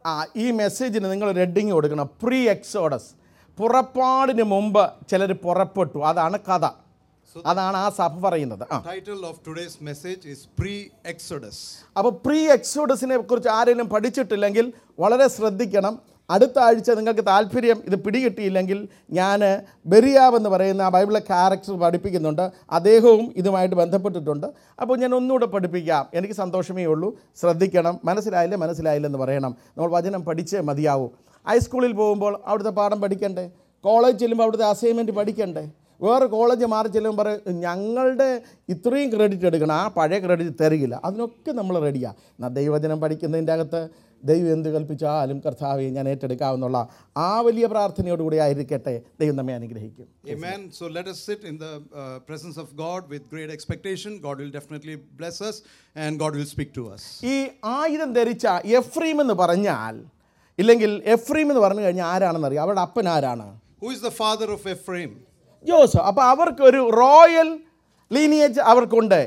ആ ഈ മെസ്സേജിന് നിങ്ങൾ റെഡിങ് കൊടുക്കണം പ്രീ എക്സോഡസ് പുറപ്പാടിന് മുമ്പ് ചിലർ പുറപ്പെട്ടു അതാണ് കഥ അതാണ് ആ സഭ പറയുന്നത് ആ Title of today's message is Pre-Exodus. അപ്പോൾ പ്രീ എക്സോഡസിനെ കുറിച്ച് ആരെങ്കിലും പഠിച്ചിട്ടില്ലെങ്കിൽ വളരെ ശ്രദ്ധിക്കണം അടുത്ത ആഴ്ച നിങ്ങൾക്ക് താല്പര്യം ഇത് പിടികിട്ടിയില്ലെങ്കിൽ ഞാൻ ബെറിയാവ് എന്ന് പറയുന്ന ആ ബൈബിളിലെ ക്യാരക്ടർ പഠിപ്പിക്കുന്നുണ്ട് അദ്ദേഹവും ഇതുമായിട്ട് ബന്ധപ്പെട്ടിട്ടുണ്ട് അപ്പോൾ ഞാൻ ഒന്നുകൂടെ പഠിപ്പിക്കാം എനിക്ക് സന്തോഷമേ ഉള്ളൂ ശ്രദ്ധിക്കണം മനസ്സിലായില്ലേ മനസ്സിലായില്ലെന്ന് പറയണം നമ്മൾ വചനം പഠിച്ചേ മതിയാവൂ ഹൈസ്കൂളിൽ പോകുമ്പോൾ അവിടുത്തെ പാഠം പഠിക്കണ്ടേ കോളേജ് ചെല്ലുമ്പോൾ അവിടുത്തെ അസൈൻമെൻറ്റ് പഠിക്കണ്ടേ വേറെ കോളേജ് മാറി ചെല്ലുമ്പോൾ പറയും ഞങ്ങളുടെ ഇത്രയും ക്രെഡിറ്റ് എടുക്കണം ആ പഴയ ക്രെഡിറ്റ് തരികില്ല അതിനൊക്കെ നമ്മൾ റെഡിയാണ് എന്നാൽ ദൈവജനം പഠിക്കുന്നതിൻ്റെ അകത്ത് ദൈവം എന്ത് കൽപ്പിച്ചാലും കർത്താവെ ഞാൻ ഏറ്റെടുക്കാവുന്നുള്ള ആ വലിയ പ്രാർത്ഥനയോടുകൂടി ആയിരിക്കട്ടെ ദൈവം നമ്മെ അനുഗ്രഹിക്കും Amen. So let us sit in the uh, presence of God with great expectation. God will definitely bless us and God will speak to us. ഈ ആയുധം ധരിച്ച എഫ്രീം എന്ന് പറഞ്ഞാൽ ഇല്ലെങ്കിൽ എഫ്രീം എന്ന് പറഞ്ഞു കഴിഞ്ഞാൽ ആരാണെന്നറിയാം അവരുടെ അപ്പൻ ആരാണ് Who is the father of Ephraim? Jose അപ്പോൾ അവർക്ക് ഒരു റോയൽ ലീനിയേജ് അവർക്കുണ്ട്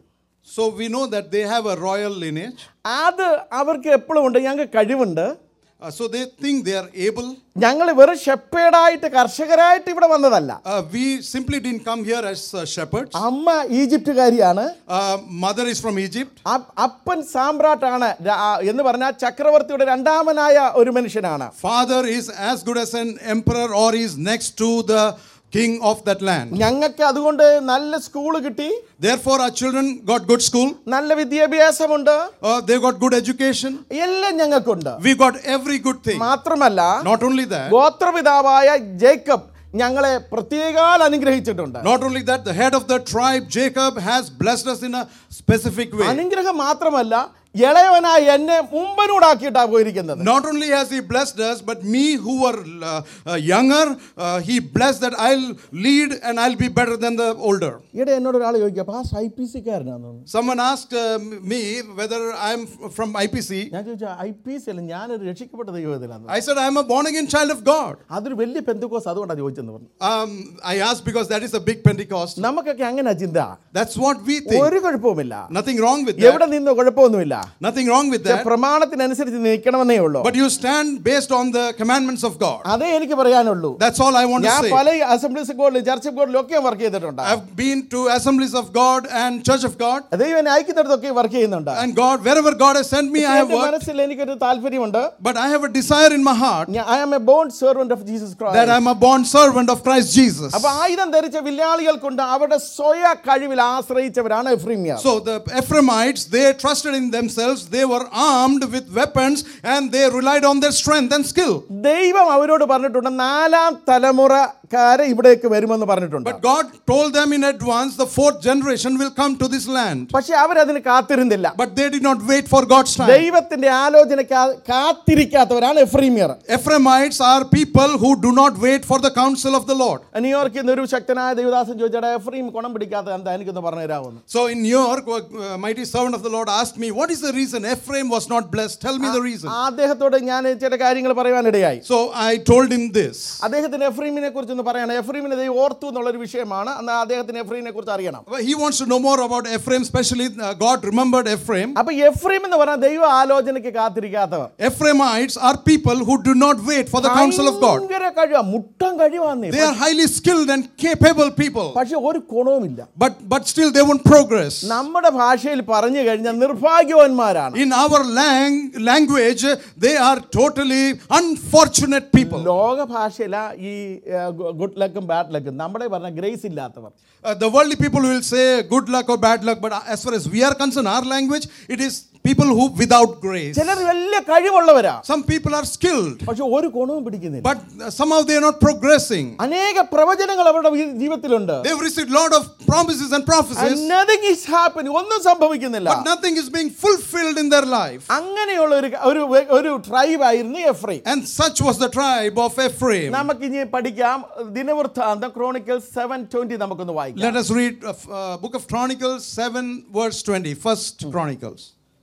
So we know that they have a royal lineage. അത് അവർക്ക് എപ്പോഴും ഉണ്ട് ഞങ്ങൾക്ക് കഴിവുണ്ട് Uh, so they think they are able. ഞങ്ങൾ വെറും ഷെപ്പേഡായിട്ട് കർഷകരായിട്ട് ഇവിടെ വന്നതല്ല Uh, we simply didn't come here as uh, shepherds. അമ്മ ഈജിപ്തുകാരിയാണ് Uh, mother is from Egypt. അ- അപ്പൻ സാമ്രാട്ടാണ് രാ- എന്ന് പറഞ്ഞാൽ ചക്രവർത്തിയുടെ രണ്ടാമനായ ഒരു മനുഷ്യനാണ് Father is as good as an emperor or is next to the king of that land. ഞങ്ങൾക്ക് അതുകൊണ്ട് നല്ല സ്കൂൾ കിട്ടി Therefore, our children got good school. നല്ല വിദ്യാഭ്യാസമുണ്ട് Uh, they got good education. എല്ലാം ഞങ്ങൾക്കുണ്ട് We got every good thing. മാത്രമല്ല Not only that, ഗോത്രപിതാവായ Jacob ഞങ്ങളെ പ്രത്യേകാൽ അനുഗ്രഹിച്ചിട്ടുണ്ട് not only that, the head of the tribe, Jacob, has blessed us in a specific way. അനുഗ്രഹം മാത്രമല്ല ഇളയവനായ എന്നെ മുമ്പനോടാക്കിയിട്ടാ പോയിരിക്കുന്നത് Not only has he blessed us, but me who were uh, uh, younger, uh, he blessed that I'll lead and I'll be better than the older. ഈയിടെ എന്നോട് ഒരാൾ ചോദിക്കുക അപ്പൊ ആ ഐ പി സി കാരനാന്ന് Someone asked uh, me whether I'm f- from IPC. ഞാൻ ചോദിച്ചു I P C അല്ല ഞാനൊരു രക്ഷിക്കപ്പെട്ട ദൈവത്തിലാണ് I said, I'm a born again child of God. അതൊരു വലിയ പെന്തുക്കോസ് അതുകൊണ്ടാണ് ചോദിച്ചെന്ന് പറഞ്ഞു Um, I asked because that is a big Pentecost. നമുക്കൊക്കെ അങ്ങനെ ചിന്ത That's what we think. ഒരു കുഴപ്പവുമില്ല Nothing wrong with that. എവിടെ നിന്നോ കുഴപ്പമൊന്നുമില്ല Nothing wrong with that. പ്രമാണത്തിനനുസരിച്ച് നിൽക്കണമെന്നേ ഉള്ളൂ But you stand based on the commandments of God. അതേ എനിക്ക് പറയാനുള്ളൂ That's all I want to ഞാൻ say. പല അസംബ്ലീസ് ബോർഡിലും ചർച്ച് ബോർഡിലും ഒക്കെ വർക്ക് ചെയ്തിട്ടുണ്ട് I've been to assemblies of God and church of God. ദൈവം എന്നെ അയക്കുന്നിടത്തൊക്കെ വർക്ക് ചെയ്യുന്നുണ്ട് And God, wherever God has sent me, I have എന്റെ worked. മനസ്സിൽ എനിക്കൊരു താല്പര്യമുണ്ട് But I have a desire in my heart I am a born servant of Jesus that Christ I'm a born servant of Christ Jesus. അപ്പൊ ആയുധം ധരിച്ച വില്ലാളികൾ കൊണ്ട് അവരുടെ സ്വയ കഴിവിൽ ആശ്രയിച്ചവരാണ് എഫ്രീമിയർ So the Ephraimites, they trusted in themselves. They were armed with weapons and they relied on their strength and skill. ദൈവം അവരോട് പറഞ്ഞിട്ടുണ്ട് നാലാം തലമുറക്കാരെ ഇവിടേക്ക് വരുമെന്ന് പറഞ്ഞിട്ടുണ്ട് But God told them in advance the fourth generation will come to this land. പക്ഷെ അവരതിന് കാത്തിരുന്നില്ല But they did not wait for God's time. ദൈവത്തിന്റെ ആലോചനയ്ക്ക് ആ- കാത്തിരിക്കാത്തവരാണ് എഫ്രീമിയർ Ephraimites are people who do not wait for the counsel of the Lord. ന്യൂയോർക്കിൽ നിന്ന് ഒരു ശക്തനായ ദേവദാസൻ ചോദിച്ചാൽ Ephraim ഗുണം പിടിക്കാത്ത എന്താ എനിക്കൊന്ന് പറഞ്ഞു തരാമെന്ന് So in New York, a mighty servant of the Lord asked me, What is the reason Ephraim was not blessed? Tell me the reason. അദ്ദേഹത്തോട് ഞാൻ ചില കാര്യങ്ങൾ പറയാനിടയായി So I told him this. അദ്ദേഹത്തിന് എഫ്രീമിനെ കുറിച്ചൊന്ന് പറയണം എഫ്രീമിനെ ദൈവം ഓർത്തു എന്നുള്ളൊരു വിഷയമാണ് എന്നാൽ അദ്ദേഹത്തിന് എഫ്രീമിനെ കുറിച്ച് അറിയണം Well, He wants to know more about Ephraim, especially uh, God remembered Ephraim. അപ്പൊ എഫ്രീം എന്ന് പറഞ്ഞാൽ ദൈവ ആലോചനയ്ക്ക് കാത്തിരിക്കാത്തവർ Ephraimites are people who do not wait for the counsel of God. ഭയങ്കര കഴിവാ Muttom കഴിവാന്നേ They are highly skilled and capable people, പക്ഷെ ഒരു ഗുണവുമില്ല but, but still they won't progress. നമ്മുടെ ഭാഷയിൽ പറഞ്ഞു കഴിഞ്ഞാൽ നിർഭാഗ്യവാന്മാരാണ് In our lang- language, they are totally unfortunate people. ലോക ഭാഷയില ഈ good ലക്കും ബാഡ് ലക്കും നമ്മുടെ പറഞ്ഞ ഗ്രേസ് ഇല്ലാത്തവർ Uh, the worldly people will say good luck or bad luck, but as far as we are concerned, our language, it is people who without grace. ചിലർ വലിയ കഴിവുള്ളവരാ Some people are skilled, പക്ഷെ ഒരു ഗുണവും പിടിക്കുന്നില്ല but uh, somehow they are not progressing. അനേക പ്രവചനങ്ങൾ അവരുടെ വീ- ജീവിതത്തിലുണ്ട് They've received a lot of promises and prophecies, nothing is happening ഒന്നും സംഭവിക്കുന്നില്ല but nothing is being fulfilled in their life. അങ്ങനെയുള്ള ഒരു ഒരു ഒരു ട്രൈബ് ആയിരുന്നു Ephraim And such was the tribe of Ephraim. നമുക്ക് ഇനി പഠിക്കാം ദിനവൃത്താന്തം ക്രോണിക്കൽ സെവൻ ട്വന്റി നമുക്കൊന്ന് വായിക്കാം Let us read uh, f- uh, book of Chronicles 7 verse 20. First Chronicles.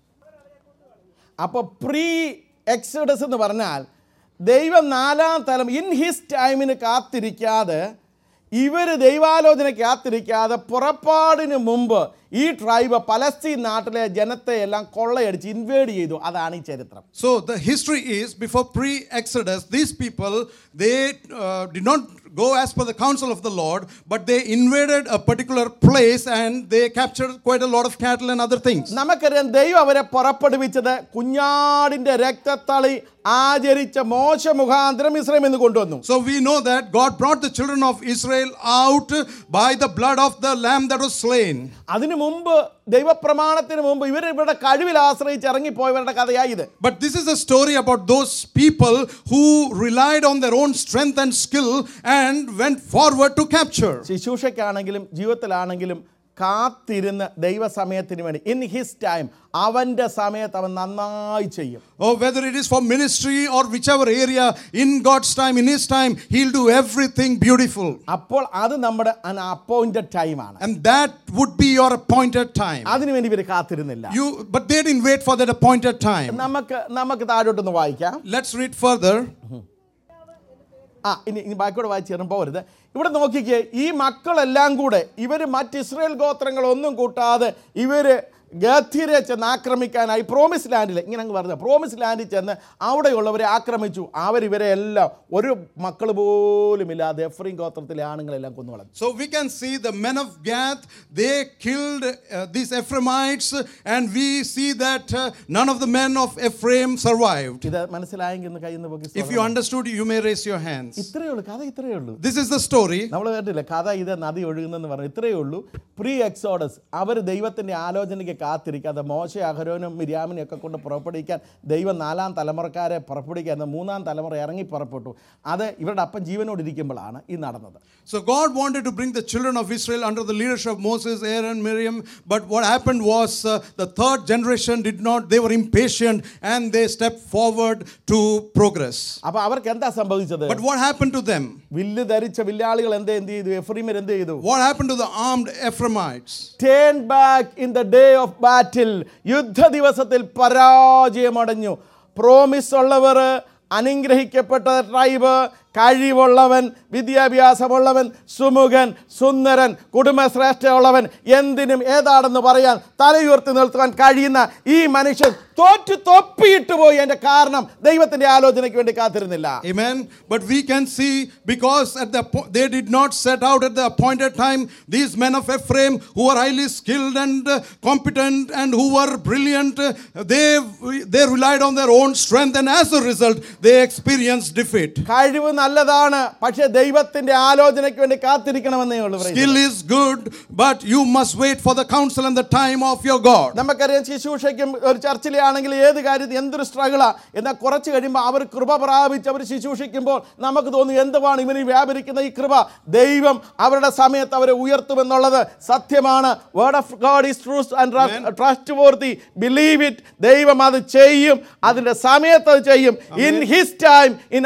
അപ്പോൾ പ്രീ എക്സഡസ് എന്ന് പറഞ്ഞാൽ ദൈവം നാലാം തലം ഇൻ ഹിസ് ടൈമിന് കാത്തിരിക്കാതെ ഇവർ ദൈവാലോചന കാത്തിരിക്കാതെ പുറപ്പാടിന് മുമ്പ് ഈ ട്രൈബ് പലസ്തീൻ നാട്ടിലെ ജനത്തെ എല്ലാം കൊള്ളയടിച്ച് ഇൻവേഡ് ചെയ്തു അതാണ് ഈ ചരിത്രം So the history is before pre-Exodus, these people they uh, did not go as per the counsel of the Lord, but they invaded a particular place and they captured quite a lot of cattle and other things. നമുക്കറിയാം ദൈവം അവരെ പുറപ്പെടുവിച്ചത് കുഞ്ഞാടിന്റെ രക്തത്തളി ആചരിച്ച മോശ മുഖാന്തരം Israel എന്ന് കൊണ്ടുവന്നു So we know that God brought the children of Israel out by the blood of the lamb that was slain. അതിനു മുമ്പ് ദൈവപ്രമാണത്തിന് മുമ്പ് ഇവർ ഇവരുടെ കഴിവിൽ ആശ്രയിച്ച് ഇറങ്ങിപ്പോയവരുടെ കഥയായി ഇത് But this is a story about those people who relied on their own strength and skill and went forward to capture. ശുശ്രൂഷയ്ക്കാണെങ്കിലും ജീവിതത്തിലാണെങ്കിലും കാത്തിരുന്ന് ദൈവസമയത്തിന് വേണ്ടി ഇൻ ഹിസ് ടൈം അവൻ്റെ സമയത്ത് അവൻ നന്നായി ചെയ്യും Oh, whether it is for ministry or whichever area, in God's time, in His time, He'll do everything beautiful. അപ്പോൾ അത് നമ്മുടെ അൻ അപ്പോയിന്റഡ് ടൈമാണ് And that would be your appointed time. അതിനുവേണ്ടി ഇവർ കാത്തിരുന്നില്ല You, but they didn't wait for that appointed time. നമുക്ക് നമുക്ക് താഴോട്ടൊന്ന് വായിക്കാം Let's read further. ആ ഇനി ഇനി ബാക്കിയോടെ വായിച്ചു തരണം പോരുത് ഇവിടെ നോക്കിക്കേ ഈ മക്കളെല്ലാം കൂടെ ഇവർ മറ്റ് ഇസ്രയേൽ ഗോത്രങ്ങളൊന്നും കൂട്ടാതെ ഇവർ ഗാഥിരെ ചെന്ന് ആക്രമിക്കാനായി പ്രോമിസ് ലാൻഡിൽ ഇങ്ങനെ അങ്ങ് പറഞ്ഞ പ്രോമിസ് ലാൻഡിൽ ചെന്ന് അവിടെയുള്ളവരെ ആക്രമിച്ചു അവരിവരെ എല്ലാം ഒരു മക്കൾ പോലും ഇല്ലാതെ എഫ്രീം ഗോത്രത്തിലെ ആണുങ്ങളെല്ലാം കൊന്നു വളർന്നു So we can see the men of Gath, they killed uh, these Ephraimites, and we see that uh, none of the men of Ephraim survived. ഇത് മനസ്സിലായെങ്കിൽ ഒന്ന് കയ്യിൽ നിന്ന് പൊക്കി If you understood, you may raise your hands. ഇത്രയേ ഉള്ളൂ കഥ ഇത്രയേ ഉള്ളൂ This is the story. നമ്മൾ കേട്ടില്ല കഥ ഇത് നദി ഒഴുകുന്നെന്ന് പറഞ്ഞു ഇത്രയേ ഉള്ളൂ പ്രീ എക്സോഡസ് അവർ ദൈവത്തിൻ്റെ ആലോചനയ്ക്ക് കാത്തിരിക്കാതെ മോശ അഹരോനും മിര്യാമിനും ഒക്കെ കൊണ്ട് പുറപ്പെടുവിക്കാൻ ദൈവം നാലാം തലമുറക്കാരെ പുറപ്പെടുവിക്കാൻ എന്ന മൂന്നാം തലമുറ ഇറങ്ങി പുറപ്പെട്ടു അത് ഇവരുടെ അപ്പം ജീവനോട് ഇരിക്കുമ്പോഴാണ് ഈ നടന്നത് So God wanted to bring the children of Israel under the leadership of Moses, Aaron, Miriam, but what happened was uh, the third generation did not, they were impatient and they stepped forward to progress. അപ്പോൾ അവർക്ക് എന്താ സംഭവിച്ചത് But what happened to them? വില്ല് ധരിച്ച വില്ലാളികൾ എന്ത് എന്ത് ചെയ്തു എഫ്രീമർ എന്ത് ചെയ്തു What happened to the armed Ephraimites? Turn back in the day of battle യുദ്ധ ദിവസത്തിൽ പരാജയമടഞ്ഞു പ്രോമിസ് ഉള്ളവർ അനുഗ്രഹിക്കപ്പെട്ട ട്രൈബ് കഴിവുള്ളവൻ വിദ്യാഭ്യാസമുള്ളവൻ സുമുഖൻ സുന്ദരൻ കുടുംബശ്രേഷ്ഠയുള്ളവൻ എന്തിനും ഏതാണെന്ന് പറയാൻ തലയുയർത്തി നിർത്തുവാൻ കഴിയുന്ന ഈ മനുഷ്യൻ തോറ്റു തൊപ്പിയിട്ട് പോയി എൻ്റെ കാരണം ദൈവത്തിൻ്റെ ആലോചനയ്ക്ക് വേണ്ടി കാത്തിരുന്നില്ല Amen. But we can see because at the po- they did not set out at the appointed time. These men of Ephraim, who were highly skilled and uh, competent and who were brilliant, uh, they they relied on their own strength, and as a result, they experienced defeat. കഴിവ് നല്ലതാണ് പക്ഷേ ദൈവത്തിൻ്റെ ആലോചനയ്ക്ക് വേണ്ടി കാത്തിരിക്കണമെന്നേ ഉള്ളൂ പറയുന്നത്. Skill is good, but you must wait for the counsel and the time of your God. നമുക്കറിയാം ശുശ്രൂഷയ്ക്കും ഒരു ചർച്ചിലാണെങ്കിൽ ഏത് കാര്യത്തിൽ എന്തൊരു സ്ട്രഗിളാ എന്നാൽ കുറച്ച് കഴിയുമ്പോൾ അവർ കൃപ പ്രാപിച്ച് അവർ ശുശ്രൂഷിക്കുമ്പോൾ നമുക്ക് തോന്നും എന്തുവാണ് ഇവന് വ്യാപരിക്കുന്ന ഈ കൃപ ദൈവം അവരുടെ സമയത്ത് അവരെ ഉയർത്തുമെന്നുള്ളത് സത്യമാണ് word of God is truth and trustworthy believe it ദൈവം അത് ചെയ്യും അതിൻ്റെ സമയത്ത് അത് ചെയ്യും in his time in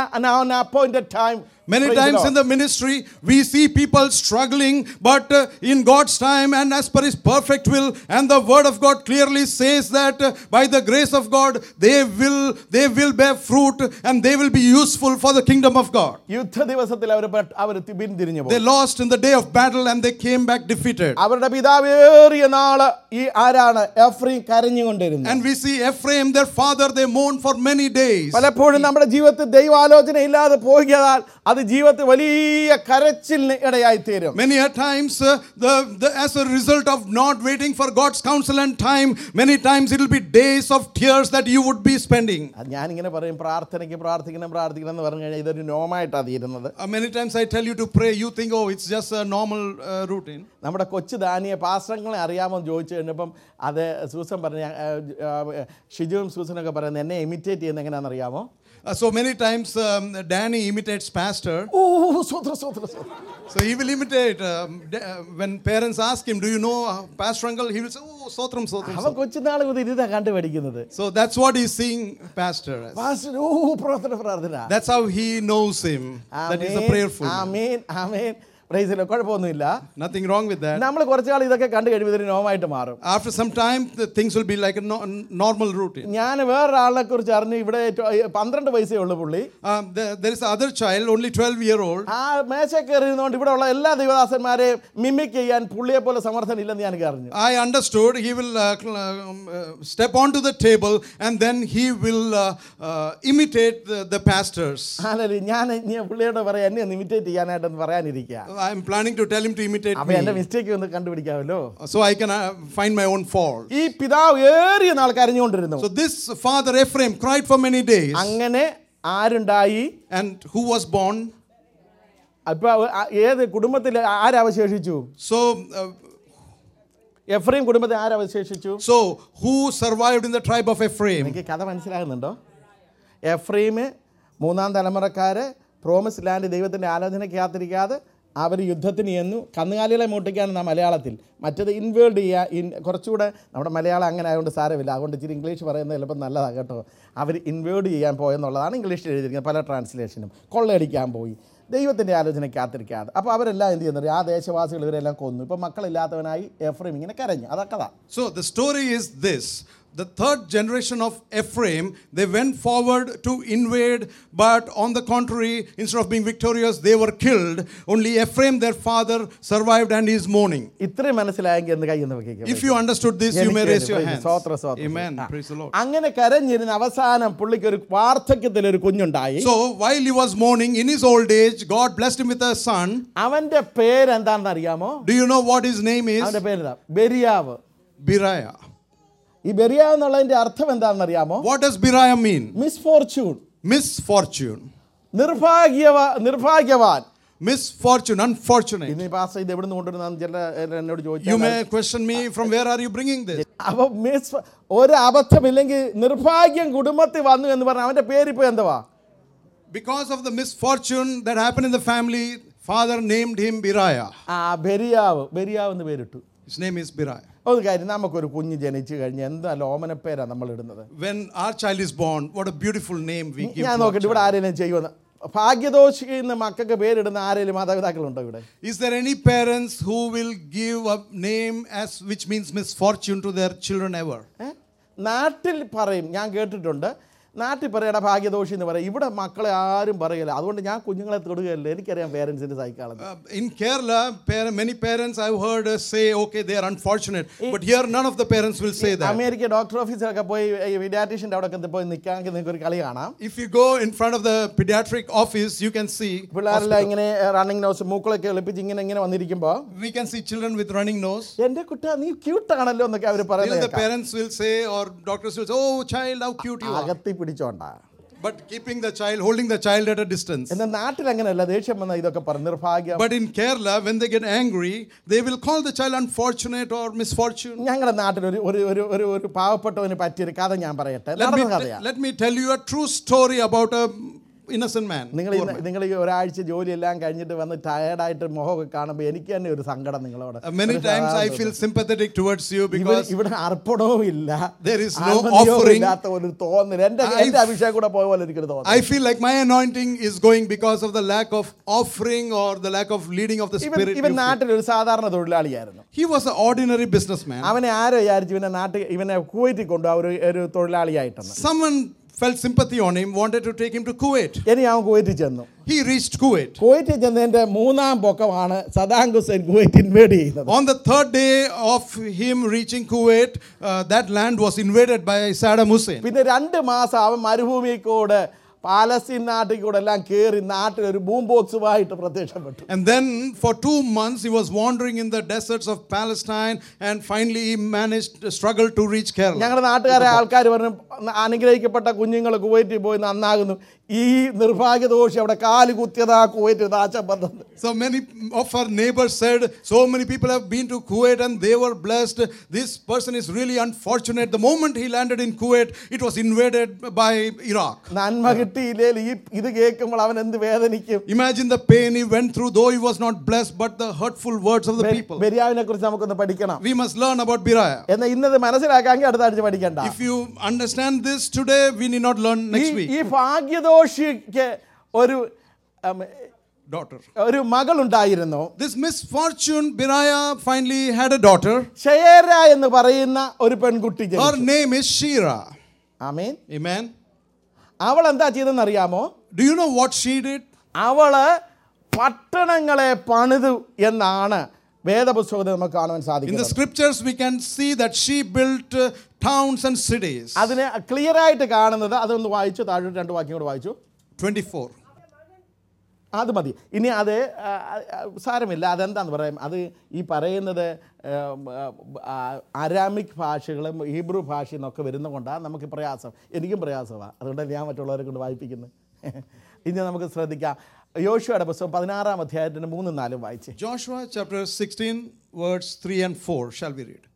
in appointed time Many times in the ministry, we see people struggling, but uh, in God's time and as per His perfect will, and the Word of God clearly says that uh, by the grace of God, they will they will bear fruit and they will be useful for the kingdom of God. യുദ്ധ ദിവസത്തിൽ അവർ അവർ പിന്തിരിഞ്ഞു പോയി They lost in the day of battle and they came back defeated. അവരുടെ പിതാവേറിയ നാള് ഈ ആരാണ് Ephraim കരഞ്ഞുകൊണ്ടിരുന്നു And we see Ephraim, their father, they mourned for many days. പലപ്പോഴും നമ്മുടെ ജീവിതത്തിൽ ദൈവാലോചന ഇല്ലാതെ പോകിയാൽ അത് ജീവിതത്തിൽ വലിയ കരച്ചിലിന് ഇടയായി തീരും Many a times, uh, the, the, as a result of not waiting for God's counsel and time, many times it will be days of tears that you would be spending. അത് ഞാനിങ്ങനെ പറയും പ്രാർത്ഥനയ്ക്ക് പ്രാർത്ഥിക്കണം പ്രാർത്ഥിക്കണം എന്ന് പറഞ്ഞു കഴിഞ്ഞാൽ ഇതൊരു നോമായിട്ടാണ് തീരുന്നത് Uh, many times I tell you to pray, you think, oh, it's just a normal uh, routine. നമ്മുടെ കൊച്ചു ദാനിയെ പാത്രങ്ങളെ അറിയാമോ എന്ന് ചോദിച്ചു കഴിഞ്ഞപ്പം അത് സൂസൻ പറഞ്ഞ ആ, ആ, ഷിജുവും സൂസനൊക്കെ പറയുന്നത് എന്നെ ഇമിറ്റേറ്റ് ചെയ്യുന്ന എങ്ങനെയാണെന്ന് അറിയാമോ Uh, so many times um, Danny imitates pastor. Oh സ്വത്ര സ്വത്ര സ്വത്ര So he will imitate. Um, da- uh, when parents ask him, do you know uh, Pastor Uncle? He will say, oh, Sotram, Sotram. അവൻ Sotram." കൊച്ചുനാൾ മുതൽ ഇരുതാ കണ്ടുപഠിക്കുന്നത് So that's what he's seeing Pastor as. Pastor, ഓ പ്രാർത്ഥന പ്രാർത്ഥന That's how he knows him. That he's a prayerful. man. ആമേൻ ആമേൻ പ്രൈസിലോ കുഴപ്പമൊന്നുമില്ല Nothing wrong with that. നമ്മൾ കുറച്ച് നാൾ ഇതൊക്കെ കണ്ടു കഴിയുമ്പോൾ ഇതൊരു നോമായിട്ട് മാറും After some time, the things will be like a no- normal routine. ഞാൻ വേറൊരാളിനെ കുറിച്ച് അറിഞ്ഞ് ഇവിടെ ഏറ്റവും- ഈ പന്ത്രണ്ട് വയസ്സേ ഉള്ളൂ പുള്ളി Um, there, there is other child, only 12 year old. ആ മേശ കയറിയിരുന്നുകൊണ്ട് ഇവിടെ ഉള്ള എല്ലാ ദൈവദാസന്മാരെയും മിമിക് ചെയ്യാൻ പുള്ളിയെ പോലെ സമർത്ഥൻ ഇല്ലെന്ന് ഞാൻ അറിഞ്ഞു I understood he will uh, cl- um, uh, step onto the table and then he will uh, uh, imitate the, the pastors. ആണല്ലേ ഞാൻ ഇനി പുള്ളിയോട് പറയാം എന്നെ ഇമിറ്റേറ്റ് ചെയ്യാനായിട്ടൊന്ന് പറയാനിരിക്കുക I'm planning to tell him to imitate അപ്പൊ എന്റെ me മിസ്റ്റേക്ക് ഒന്ന് കണ്ടുപിടിക്കാമല്ലോ so I can uh, find my own fault. ഈ പിതാവ് ഏറിയ നാൾ കരഞ്ഞുകൊണ്ടിരുന്നു So this father Ephraim cried for many days. അങ്ങനെ ആരുണ്ടായി And who was born? അപ്പൊ ആ- ഏത് കുടുംബത്തിൽ ആരവശേഷിച്ചു So, uh, എഫ്രൈം കുടുംബത്തിൽ ആരവശേഷിച്ചു so who survived in the tribe of Ephraim? എനിക്ക് കഥ മനസ്സിലാകുന്നുണ്ടോ എഫ്രൈം മൂന്നാം തലമുറക്കാര് പ്രോമിസ് ലാൻഡ് ദൈവത്തിൻ്റെ ആലോചനയ്ക്ക് കാത്തിരിക്കാതെ അവർ യുദ്ധത്തിന് ചെന്നു കന്നുകാലികളെ മൂട്ടിക്കാനെന്നാ മലയാളത്തിൽ മറ്റത് ഇൻവേൾഡ് ചെയ്യുക ഇൻ കുറച്ചുകൂടെ നമ്മുടെ മലയാളം അങ്ങനെ ആയതുകൊണ്ട് സാരമില്ല അതുകൊണ്ട് ഇച്ചിരി ഇംഗ്ലീഷ് പറയുന്നത് ചിലപ്പോൾ നല്ലതാണ് കേട്ടോ അവർ ഇൻവേൾഡ് ചെയ്യാൻ പോയെന്നുള്ളതാണ് ഇംഗ്ലീഷിൽ എഴുതിയിരിക്കുന്നത് പല ട്രാൻസ്ലേഷനും കൊള്ളയടിക്കാൻ പോയി ദൈവത്തിൻ്റെ ആലോചനയ്ക്ക് കാത്തിരിക്കാതെ അപ്പോൾ അവരെല്ലാം എന്ത് ചെയ്യുന്നത് ആ ദേശവാസികൾ ഇവരെല്ലാം കൊന്നു ഇപ്പോൾ മക്കളില്ലാത്തവനായി എഫ്രൈം ഇങ്ങനെ കരഞ്ഞു അതൊക്കെ So the story is this. The third generation of Ephraim, they went forward to invade, but on the contrary, instead of being victorious, they were killed. Only Ephraim, their father, survived and is mourning. ഇത്രയും മനസ്സിലായെങ്കിൽ എന്ന് കൈ ഒന്ന് വെക്കുക If you understood this, you may എനിക്ക് raise your praise hands. സ്തോത്രം, സ്തോത്രം. Amen. ആ. Praise the Lord. അങ്ങനെ കരഞ്ഞിരുന്ന അവസാനം പുള്ളിക്ക് ഒരു വാർദ്ധക്യത്തിൽ ഒരു കുഞ്ഞുണ്ടായി So while he was mourning in his old age, God blessed him with a son. അവന്റെ പേര് എന്താണെന്ന് അറിയാമോ Do you know what his name is? അവന്റെ പേര് ബെരിയാവ് Biriah. ഈ ബെരിയാവ് എന്നുള്ളതിന്റെ അർത്ഥം എന്താണെന്ന് അറിയാമോ What does Biriah mean? Misfortune Misfortune. നിർഭാഗ്യവ നിർഭാഗ്യവാൻ Misfortune, unfortunate. ഇന്ന് ഈ പാസ് ഇത് എവിടെ നിന്ന് കൊണ്ടുവരുന്ന ചില എന്നോട് You ചോദിച്ചു may question me from where are you bringing this? അപ്പൊ മിസ് ഒരു അബദ്ധമില്ലെങ്കിൽ നിർഭാഗ്യം കുടുംബത്തിൽ വന്നു എന്ന് പറഞ്ഞ അവന്റെ പേര് ഇപ്പൊ എന്തുവാ Because of the misfortune that happened in the family, father named him Biriah. ആ ബെരിയാവ് ബെരിയാവ് എന്ന് പേരിട്ടു His name is Biriah. ഒരു കാര്യം നമുക്കൊരു കുഞ്ഞ് ജനിച്ചു കഴിഞ്ഞ് എന്താ ലോമനപ്പേരാ നമ്മൾ ഇടുന്നത് When our child is born, what a beautiful name we give. ഞാൻ to our നോക്കട്ടെ ഇവിടെ ആരെങ്കിലും ചെയ്യുമെന്ന് ഭാഗ്യദോഷി എന്ന് മക്കൾക്ക് പേരിടുന്ന ആരെങ്കിലും മാതാപിതാക്കളുണ്ടോ ഇവിടെ child. Is there any parents who will give a name as which means misfortune to their children ever? ഏ? നാട്ടിൽ പറയും ഞാൻ കേട്ടിട്ടുണ്ട് നാട്ടിൽ പറയണ ഭാഗ്യദോഷി എന്ന് പറയും ഇവിടെ മക്കളെ ആരും പറയില്ല അതുകൊണ്ട് ഞാൻ കുഞ്ഞുങ്ങളെ തൊടുകയല്ല എനിക്കറിയാം പേരൻസിൻ്റെ psychology Uh, in Kerala, par- many parents I've heard uh, say, okay, they are unfortunate. But here, none of the parents will say that. America doctor ഓഫീസിലൊക്കെ പോയി ഈ പീഡിയാട്രീഷ്യൻ്റെ അവിടെ ഒക്കെ പോയി നിൽക്കാമെങ്കിൽ നിങ്ങൾക്ക് ഒരു കളി കാണാം If you go in front of the pediatric office, you can see പിള്ളേരെല്ലാം ഇങ്ങനെ റണ്ണിങ് നോസ് മൂക്കളൊക്കെ എളുപ്പിച്ച് ഇങ്ങനെ ഇങ്ങനെ വന്നിരിക്കുമ്പോൾ we can see children with running nose. എൻ്റെ കുട്ട നീ ക്യൂട്ടാണല്ലോ എന്നൊക്കെ അവർ Even the പറയുന്നത് parents will say, or doctors will say, "Oh, child, how cute you are." അകത്തി പിടിച്ചോണ്ടാ But keeping the child, holding the child at a distance. എന്നാൽ നാട്ടിൽ അങ്ങനെയല്ല ദേഷ്യം വന്ന ഇതൊക്കെ പറയും നിർഭാഗ്യം But in Kerala, when they get angry, they will call the child unfortunate or misfortune. ഞങ്ങളുടെ നാട്ടിൽ ഒരു ഒരു ഒരു ഒരു ഒരു പാവപ്പെട്ടവന് പറ്റിയൊരു കഥ ഞാൻ പറയട്ടെ Let me, നടന്ന കഥയാ let me tell you a true story about a innocent man. നിങ്ങൾ ഇന്ന് നിങ്ങൾ ഈ ഒരാഴ്ച ജോലിയെല്ലാം കഴിഞ്ഞിട്ട് വന്ന് ടയർഡായിട്ട് മുഖമൊക്കെ കാണുമ്പോൾ എനിക്ക് തന്നെ ഒരു സങ്കടം നിങ്ങളോട് Uh, many times I feel sympathetic towards you ഇവിടെ because ഇവിടെ അർപ്പണവും ഇല്ല There is no ആത്മനിയോഗവും offering. ഇല്ലാത്ത ഒരു തോന്നൽ എന്റെ I- എന്റെ അഭിഷേകം കൂടെ പോയ പോലെ എനിക്കൊരു തോന്നൽ I feel like my anointing is going because of the lack of offering or the lack of leading of the ഇവൻ Spirit. ഇവൻ you feel. നാട്ടിൽ ഒരു സാധാരണ തൊഴിലാളിയായിരുന്നു He was an ordinary businessman. അവനെ ആരോ വിചാരിച്ചു ഇവനെ നാട്ടിൽ ഇവനെ കുവൈറ്റിൽ കൊണ്ടു ഒരു ഒരു തൊഴിലാളിയായിട്ടെന്ന് Someone felt sympathy on him, wanted to take him to Kuwait. ഇനി അവൻ കുവൈറ്റിൽ ചെന്നു He reached Kuwait. കുവൈറ്റിൽ ചെന്നതിന്റെ മൂന്നാം പൊക്കമാണ് സദാം ഹുസൈൻ കുവൈറ്റ് ഇൻവേഡ് ചെയ്യുന്നത് On the third day of him reaching Kuwait, uh, that land was invaded by Saddam Hussein. പിന്നെ രണ്ട് മാസം അവൻ മരുഭൂമിയിൽ കൂടെ പാലസ്തീൻ നാട്ടിൽ കൂടെ എല്ലാം കയറി നാട്ടിൽ ഒരു ബൂം ബോക്സുമായിട്ട് പ്രത്യക്ഷപ്പെട്ടു And then for two months he was wandering in the deserts of Palestine and finally he managed to struggle to reach Kerala. ഞങ്ങളുടെ നാട്ടുകാരെ ആൾക്കാർ പറഞ്ഞു അനുഗ്രഹിക്കപ്പെട്ട കുഞ്ഞുങ്ങൾ കുവൈറ്റിൽ പോയി നന്നാകുന്നു ഈ നിർഭാഗ്യദോഷി അവിടെ കാല് കുത്തിയതാ കുവൈറ്റ് നാശം വന്നത് So many of our neighbors said, So many people have been to Kuwait and they were blessed. This person is really unfortunate. The moment he landed in Kuwait, it was invaded by Iraq. നന്മ കിട്ടിയില്ലേൽ ഈ ഇത് കേൾക്കുമ്പോൾ അവൻ എന്ത് വേദനിക്കും Imagine the pain he went through, though he was not blessed, but the hurtful words of the people. ബെരിയാവിനെ കുറിച്ച് നമുക്കൊന്ന് പഠിക്കണം We must learn about Biriah. എന്നാൽ ഇന്നത് മനസ്സിലാക്കാമെങ്കിൽ അടുത്ത ആഴ്ച പഠിക്കണ്ട If you understand this today, we need not learn ഈ next week. ഈ ഭാഗ്യദോഷിക്ക് ഒരു ഉം, daughter. ഒരു മകളുണ്ടായിരുന്നു This misfortune, Beriah finally had a daughter. ഷെയര എന്ന് പറയുന്ന ഒരു പെൺകുട്ടി Her ജനിച്ചു. name is Shira. Amin Amen. അവൾ എന്താ ചെയ്തെന്ന് അറിയാമോ Do you know what she did? അവള് പട്ടണങ്ങളെ പണിതു എന്നാണ് വേദപുസ്തകത്തിൽ നമുക്ക് കാണുവാൻ In the സാധിക്കുന്നത് scriptures, we can see that she built uh, towns and cities. അതിന് ക്ലിയർ ആയിട്ട് കാണുന്നത് അതൊന്ന് വായിച്ചു താഴോട്ട് രണ്ട് വാക്യം കൂടെ വായിച്ചു 24. അത് മതി ഇനി അത് ആ, ആ, സാരമില്ല അതെന്താന്ന് പറയാം അത് ഈ പറയുന്നത് ഉം, ആ, അരാമിക് ഭാഷകളും ഹീബ്രു ഭാഷയും ഒക്കെ വരുന്നതുകൊണ്ടാണ് നമുക്ക് പ്രയാസം എനിക്കും പ്രയാസമാണ് അതുകൊണ്ട് ഞാൻ മറ്റുള്ളവരെ കൊണ്ട് വായിപ്പിക്കുന്നത് ഇനി നമുക്ക് ശ്രദ്ധിക്കാം യോശുവയുടെ പുസ്തകം പതിനാറാം അധ്യായത്തിന് മൂന്നും നാലും വായിച്ചേ Joshua chapter 16, words 3 and 4. Shall we read?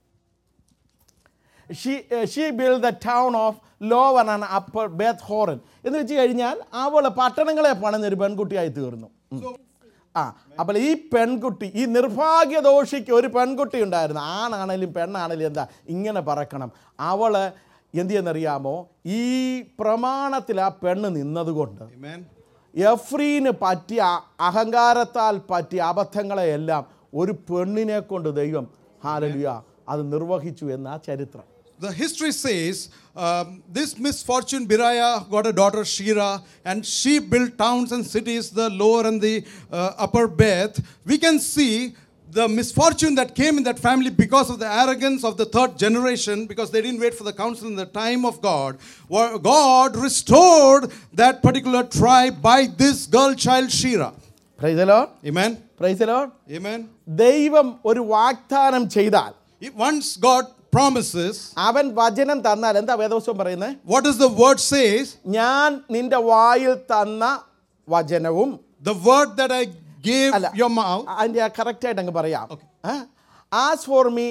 She she build the town of lower and upper Beth Horon എന്ന് വെച്ച് കഴിഞ്ഞാൽ അവൾ പട്ടണങ്ങളെ പണിഞ്ഞൊരു പെൺകുട്ടിയായി തീർന്നു ഉം. ആ അപ്പോൾ ഈ പെൺകുട്ടി ഈ നിർഭാഗ്യദോഷിക്ക് ഒരു പെൺകുട്ടി ഉണ്ടായിരുന്നു ആണാണേലും പെണ്ണാണേലും എന്താ ഇങ്ങനെ പറക്കണം അവൾ എന്ത് ചെയ്യുന്നറിയാമോ ഈ പ്രമാണത്തിൽ ആ പെണ്ണ് നിന്നതുകൊണ്ട് Amen. എഫ്രീന് പറ്റിയ അഹങ്കാരത്താൽ പറ്റിയ അബദ്ധങ്ങളെയെല്ലാം ഒരു പെണ്ണിനെ കൊണ്ട് ദൈവം ഹാലലുയ അത് നിർവഹിച്ചു എന്ന ചരിത്രം The history says um, this misfortune, Beriah got a daughter Shira, and she built towns and cities, the lower and the uh, upper Beth. We can see the misfortune that came in that family because of the arrogance of the third generation, because they didn't wait for the counsel in the time of God. Where God restored that particular tribe by this girl child Shira. Praise the Lord Amen. Praise the Lord Amen. ദൈവം ഒരു വാഗ്ദാനം ചെയ്താൽ If once God promises, അവൻ വചനം തന്നാൽ എന്താ വേദവസ്വം പറയുന്നത് what does the word says? ഞാൻ നിന്റെ വായിൽ തന്ന വചനവും The word that I gave അല്ല your mouth. അതിൻ്റെ കറക്റ്റ് ആയിട്ട് അങ്ങ് പറയാം Okay. As for me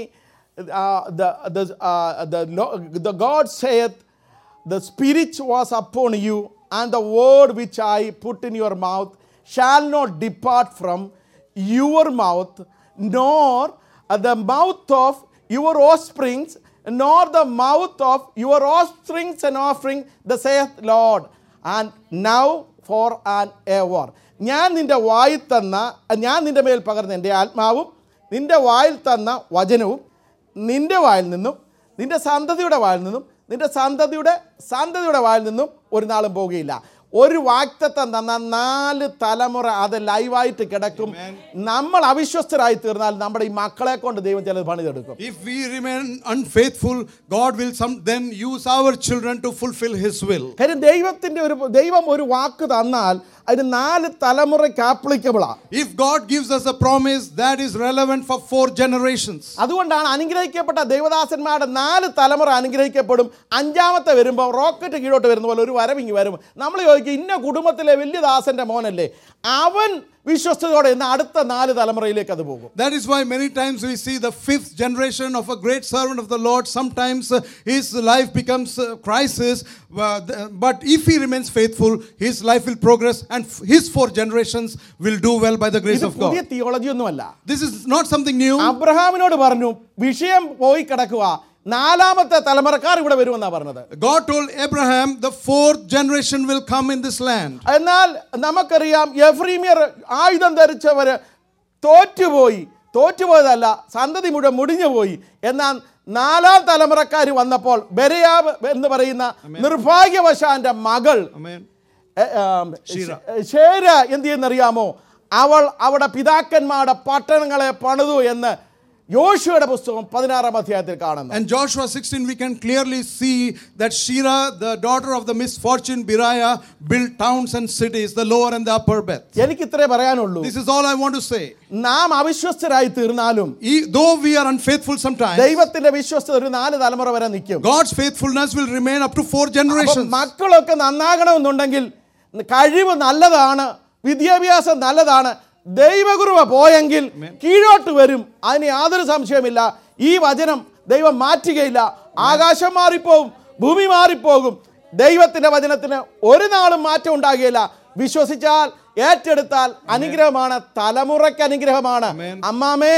the God saith the spirit was upon you and the word which I put in your mouth shall not depart from your mouth nor the mouth of your offsprings nor the mouth of your offsprings and offering the saith Lord and now for an ever ഞാൻ നിന്റെ വായിൽ തന്ന ഞാൻ നിന്റെ മേൽ പകർന്ന എൻ്റെ ആത്മാവും നിന്റെ വായിൽ തന്ന വചനവും നിന്റെ വായിൽ നിന്നും നിന്റെ സന്തതിയുടെ വായിൽ നിന്നും നിന്റെ സന്തതിയുടെ സന്തതിയുടെ വായിൽ നിന്നും ഒരു നാളും പോകുകയില്ല ഒരു വാക്തത്വം തന്ന നാല് തലമുറ അത് ലൈവായിട്ട് കിടക്കും നമ്മൾ അവിശ്വസ്തരായി തീർന്നാൽ നമ്മുടെ ഈ മക്കളെ കൊണ്ട് ദൈവം ചിലത് പണിതെടുക്കും If we remain unfaithful, God will some then use our children to fulfill His will. കാര്യം ദൈവത്തിൻ്റെ ഒരു ദൈവം ഒരു വാക്ക് തന്നാൽ അതിന് നാല് തലമുറയ്ക്ക് ആപ്ലിക്കബിളാണ് If God gives us a promise, that is relevant for four generations. അതുകൊണ്ടാണ് അനുഗ്രഹിക്കപ്പെട്ട ദൈവദാസന്മാരുടെ നാല് തലമുറ അനുഗ്രഹിക്കപ്പെടും അഞ്ചാമത്തെ വരുമ്പോൾ റോക്കറ്റ് കീഴോട്ട് വരുന്ന പോലെ ഒരു വരവിങ്ങി വരും നമ്മൾ ചോദിക്കും ഇന്ന കുടുംബത്തിലെ വലിയ ദാസന്റെ മോനല്ലേ അവൻ വിശ്വസ്തയോടെ ഇന്ന് അടുത്ത നാല് തലമുറയിലേക്ക് അത് പോകും That is why many times we see the fifth generation of a great servant of the Lord. Sometimes uh, his life becomes a crisis, uh, th- but if he remains faithful, his life will progress and f- his four generations will do well by the grace ഇത് of പുതിയ God. Theology ഒന്നുമല്ല This is not something new. അബ്രഹാമിനോട് പറഞ്ഞു വിഷയം പോയി കിടക്കുക നാലാമത്തെ തലമുറക്കാർ ഇവിടെ വരുമെന്നാ പറഞ്ഞത് God told Abraham, the fourth generation will come in this land. എന്നാൽ നമുക്കറിയാം എഫ്രീമിയർ ആയുധം ധരിച്ചവര് തോറ്റുപോയി തോറ്റുപോയതല്ല സന്തതി മുഴുവൻ മുടിഞ്ഞുപോയി എന്നാൽ നാലാം തലമുറക്കാർ വന്നപ്പോൾ ബെരയാബ് എന്ന് പറയുന്ന നിർഭാഗ്യവശാന്റെ മകൾ Amen. എ, ആം, ഷീര. ഷേര എന്ത് ചെയ്യുന്നറിയാമോ അവൾ അവിടെ പിതാക്കന്മാരുടെ പട്ടണങ്ങളെ പണിതു എന്ന് യോശുവയുടെ പുസ്തകം പതിനാറാം അധ്യായത്തിൽ കാണുന്നു And Joshua 16, we can clearly see that Shira, the daughter of the misfortune Beriah, built towns and cities, the lower and the upper Beth. എനിക്ക് ഇത്രേ പറയാനുള്ളൂ This is all I want to say. നാം അവിശ്വസ്തരായി തീർന്നാലും E- Though we are unfaithful sometimes, ദൈവത്തിന്റെ വിശ്വസ്തത ഒരു നാല് തലമുറ വരെ നിൽക്കും God's faithfulness will remain up to four അപ്പം generations. മക്കളൊക്കെ നന്നാകണമെന്നുണ്ടെങ്കിൽ കഴിവ് നല്ലതാണ് വിദ്യാഭ്യാസം നല്ലതാണ് ദൈവകുറുവ പോയെങ്കിൽ കീഴോട്ട് വരും അതിന് യാതൊരു സംശയമില്ല ഈ വചനം ദൈവം മാറ്റുകയില്ല ആകാശം മാറിപ്പോകും ഭൂമി മാറിപ്പോകും ദൈവത്തിന്റെ വചനത്തിന് ഒരു നാളും മാറ്റം ഉണ്ടാകുകയില്ല വിശ്വസിച്ചാൽ ഏറ്റെടുത്താൽ അനുഗ്രഹമാണ് തലമുറയ്ക്ക് അനുഗ്രഹമാണ് അമ്മാമേ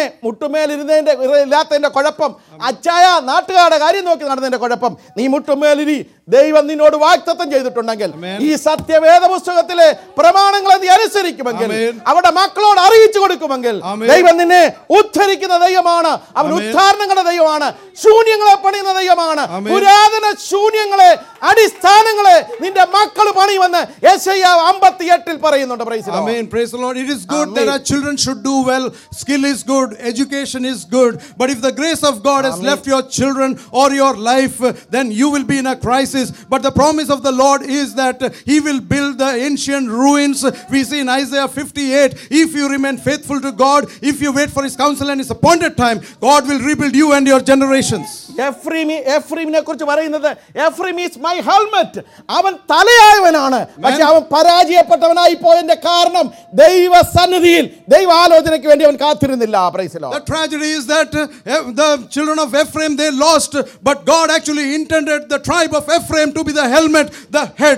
മുട്ടുമേലിരുന്നതിന്റെ ഇല്ലാത്തതിന്റെ കുഴപ്പം അച്ചായ നാട്ടുകാരുടെ കാര്യം നോക്കി നടന്നതിന്റെ കുഴപ്പം നീ മുട്ടുമേലിരി ദൈവം നിന്നോട് വാക്തത്വം ചെയ്തിട്ടുണ്ടെങ്കിൽ ഈ സത്യവേദ പുസ്തകത്തിലെ പ്രമാണങ്ങളെ നീ അനുസരിക്കുമെങ്കിൽ Amen. അവിടെ മക്കളോട് അറിയിച്ചു കൊടുക്കുമെങ്കിൽ Amen. ദൈവം നിന്നെ ഉദ്ധരിക്കുന്ന ദൈവമാണ് അവൻ Amen. ഉദ്ധാരണങ്ങളുടെ ദൈവമാണ് ശൂന്യങ്ങളെ പണിയുന്ന ദൈവമാണ് Amen. പുരാതന ശൂന്യങ്ങളെ അടിസ്ഥാനങ്ങളെ നിന്റെ മക്കൾ പണിയുമെന്ന് യെശയ്യാവ് അമ്പത്തി എട്ടിൽ പറയുന്നുണ്ട് praise the Lord. Amen. Praise the Lord. It is good that Amen. our children should do well. Skill is good. Education is good. But if the grace of God has left your children or your life, uh, then you will be in a crisis. But the promise of the Lord is that uh, He will build the ancient ruins. We see in Isaiah 58 if you remain faithful to God, if you wait for His counsel and His appointed time, God will rebuild you and your generations. എഫ്രീമി എഫ്രീമിനെ കുറിച്ച് പറയുന്നത് Ephraim is my helmet അവൻ തലയായവനാണ് പക്ഷെ അവൻ പരാജയപ്പെട്ടവനായി പോയതിന്റെ കാരണം ദൈവസന്നിധിയിൽ ദൈവാലോചനയ്ക്ക് വേണ്ടി അവൻ കാത്തിരുന്നില്ല പ്രൈസിലോ The tragedy is that uh, eh, the children of Ephraim they lost, but God actually intended the tribe of Ephraim to be the helmet, the head.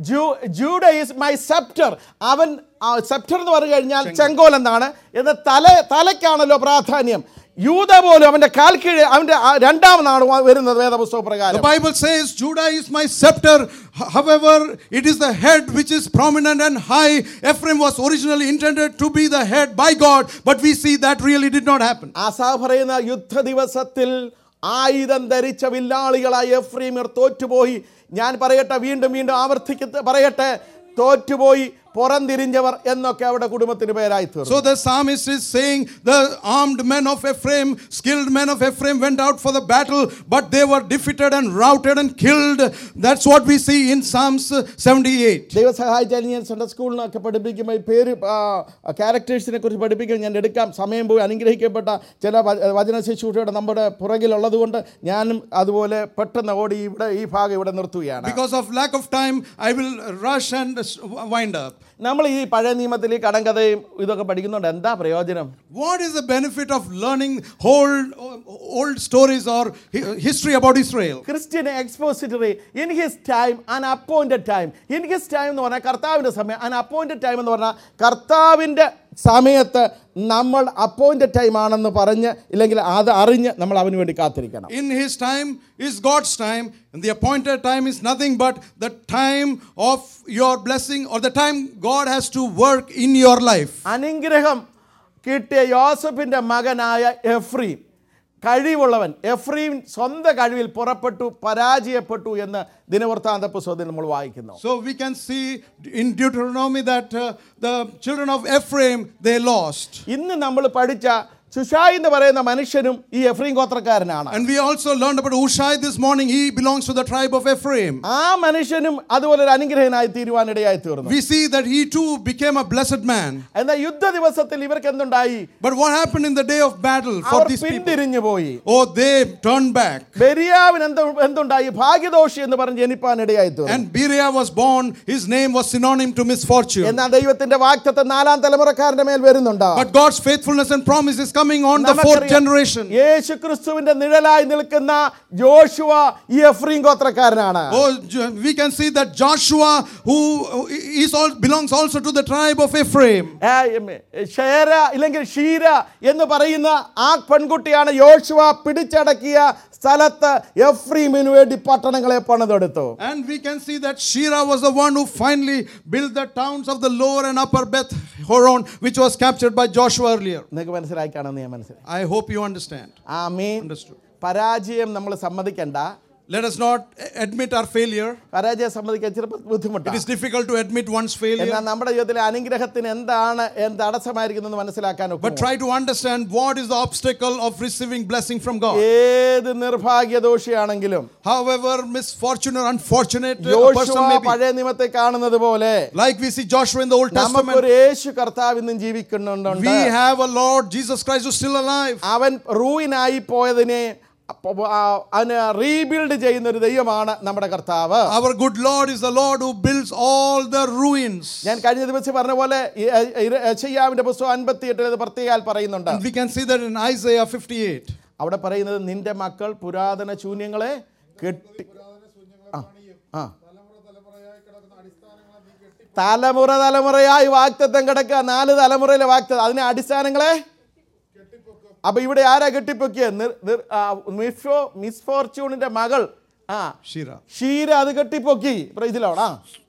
Judah is my sceptre അവൻ സെപ്റ്റർ എന്ന് പറഞ്ഞു കഴിഞ്ഞാൽ ചെങ്കോൽ എന്നാണ് ഇത് തല തലയ്ക്കാണല്ലോ പ്രാധാന്യം യൂത പോലും അവന്റെ കാൽ കീഴ് അവന്റെ ആ രണ്ടാമനാണ് വരുന്നത് വേദപുസ്തക The പ്രകാരം Bible says, Judah is my scepter. H- However, it is the head which is prominent and high. Ephraim was originally intended to be the head by God, but we see that really did not happen. Asa പറയുന്ന യുദ്ധ ദിവസത്തിൽ ആയുധം ധരിച്ച വില്ലാളികളായ എഫ്രീമിയർ തോറ്റുപോയി ഞാൻ പറയട്ടെ വീണ്ടും വീണ്ടും ആവർത്തിക്ക പറയട്ടെ തോറ്റുപോയി പുറംതിരിഞ്ഞവർ എന്നൊക്കെ അവിടെ കുടുംബത്തിന് പേരായി തീർന്നു So the psalmist is saying, the armed men of Ephraim, skilled men of Ephraim went out for the battle, but they were defeated and routed and killed. That's what we see in Psalms uh, 78. ദൈവം സഹായിച്ചാൽ ഞാൻ Sunday സ്കൂളിനൊക്കെ പഠിപ്പിക്കുമ്പോൾ ഈ പേര് ക്യാരക്ടേഴ്സിനെ കുറിച്ച് പഠിപ്പിക്കാൻ ഞാൻ എടുക്കാം സമയം പോയി അനുഗ്രഹിക്കപ്പെട്ട ചില വ- വചന ശുശ്രൂഷയുടെ നമ്മുടെ പുറകിലുള്ളത് കൊണ്ട് ഞാനും അതുപോലെ പെട്ടെന്ന് ഓടി ഇവിടെ ഈ ഭാഗം ഇവിടെ നിർത്തുകയാണ് Because of lack of time, I will rush and uh, wind up. നമ്മൾ ഈ പഴയ നിയമത്തിൽ ഈ കടങ്കഥയും ഇതൊക്കെ പഠിക്കുന്നുണ്ട് എന്താ പ്രയോജനം What is the benefit of learning whole old stories or hi- history about Israel? Christian expository in his time an appointed time in his time എന്ന് പറഞ്ഞാൽ കർത്താവിൻ്റെ സമയം അൻ അപ്പോയിന്റഡ് ടൈം എന്ന് പറഞ്ഞാൽ കർത്താവിൻ്റെ സമയത്ത് നമ്മൾ അപ്പോയിന്റഡ് ടൈം ആണെന്ന് പറഞ്ഞ് ഇല്ലെങ്കിൽ അത് അറിഞ്ഞ് നമ്മൾ അവന് വേണ്ടി കാത്തിരിക്കണം In his time is God's time, and the appointed time is nothing but the time of your blessing or the time God has to work in your life. അനുഗ്രഹം കിട്ടിയ യോസഫിൻ്റെ മകനായ എഫ്രീം കഴിവുള്ളവൻ എഫ്രീം സ്വന്തം കഴിവിൽ പുറപ്പെട്ടു പരാജയപ്പെട്ടു എന്ന് ദിനവൃത്താന്ത പുസ്തകത്തിൽ നമ്മൾ വായിക്കുന്നു So we can see in Deuteronomy that uh, the children of Ephraim they lost. ഇന്ന് നമ്മൾ പഠിച്ച സുഷായി എന്ന് പറയുന്ന മനുഷ്യനും ഈ എഫ്രീം ഗോത്രക്കാരനാണ് And we also learned about Ushai this morning. He belongs to the tribe of Ephraim. ആ മനുഷ്യനും അതുപോലെ ഒരു അനുഗ്രഹനായി തീരുവാനിടയായി തീർന്നു We see that he too became a blessed man. എന്നാൽ യുദ്ധ ദിവസത്തിൽ ഇവർക്ക് എന്തുണ്ടായി But what happened in the day of battle for our these people? പിന്തിരിഞ്ഞു പോയി Oh, they turned back. ബെരിയാവിന് എന്ത് എന്തുണ്ടായി ഭാഗ്യദോഷി എന്ന് പറഞ്ഞ് ജനിപ്പാനിടയായി തീർന്നു And Beriah was born. His name was synonym to misfortune. എന്നാൽ ദൈവത്തിന്റെ വാക്തത്വം നാലാം തലമുറക്കാരന്റെ മേൽ വരുന്നുണ്ട് But God's faithfulness and promise is coming on the fourth generation. യേശു ക്രിസ്തുവിന്റെ നിഴലായി നിൽക്കുന്ന ജോഷുവ ഈ എഫ്രീം ഗോത്രക്കാരനാണ് Oh, Jo- we can see that Joshua, who is all belongs also to the tribe of Ephraim. ആ, ഉം, ഷേര ഇല്ലെങ്കിൽ ഷീര എന്ന് പറയുന്ന ആ പെൺകുട്ടിയാണ് യോശുവ പിടിച്ചടക്കിയ സ്ഥലത്ത് എഫ്രീമിന് വേണ്ടി പട്ടണങ്ങളെ പണിതെടുത്തു And we can see that Shira was the one who finally built the towns of the lower and upper Beth Horon, which was captured by Joshua earlier. നിങ്ങൾക്ക് മനസ്സിലായി കാണുമെന്ന് ഞാൻ മനസ്സിലായി I hope you understand. ആ മീൻ Understood. പരാജയം നമ്മൾ സമ്മതിക്കണ്ട Let us not admit our failure. പരാജയം സമ്മതിക്കാൻ ചിലപ്പോൾ It ബുദ്ധിമുട്ടാണ് is difficult to admit one's failure. എന്നാൽ നമ്മുടെ ജീവിതത്തിലെ അനുഗ്രഹത്തിന് എന്താണ് എന്ത് തടസ്സമായിരിക്കുന്നത് മനസ്സിലാക്കാൻ But ഒക്കും try to understand what is the obstacle of receiving blessing from God. ഏത് നിർഭാഗ്യദോഷിയാണെങ്കിലും However, misfortune or unfortunate a യോശുവ person may be. പഴയ നിയമത്തെ കാണുന്നത് പോലെ Like we see Joshua in the Old നമുക്കൊരു Testament. യേശു കർത്താവ് ഇന്നും ജീവിക്കുന്നുണ്ട് We have a Lord Jesus Christ who's still alive. അവൻ റൂയിനായി പോയതിനെ അപ്പ- ആ, അവന് റീബിൽഡ് ചെയ്യുന്ന ഒരു ദൈവമാണ് നമ്മുടെ കർത്താവ് Our good Lord is the Lord who builds all the ruins. ഞാൻ കഴിഞ്ഞ ദിവസം പറഞ്ഞ പോലെ യശയ്യാവിന്റെ പുസ്തകം അൻപത്തി എട്ടിൽ ഇത് പ്രത്യേകാൽ പറയുന്നുണ്ട് And we can see that in Isaiah 58. അവിടെ പറയുന്നത് നിന്റെ മക്കൾ പുരാതന ശൂന്യങ്ങളെ കെട്ടി ആ, ആ. തലമുറ തലമുറയായി വാക്തത്വം കിടക്കുക നാല് തലമുറയിലെ വാക്തത്വം അതിനെ അടിസ്ഥാനങ്ങളെ അപ്പൊ ഇവിടെ ആരാ കെട്ടിപ്പൊക്കിയ മിസ്ഫോർച്യൂണിന്റെ മകൾ ആ Shira. ക്ഷീര അത് കെട്ടിപ്പൊക്കി പ്രൈസിലോടാ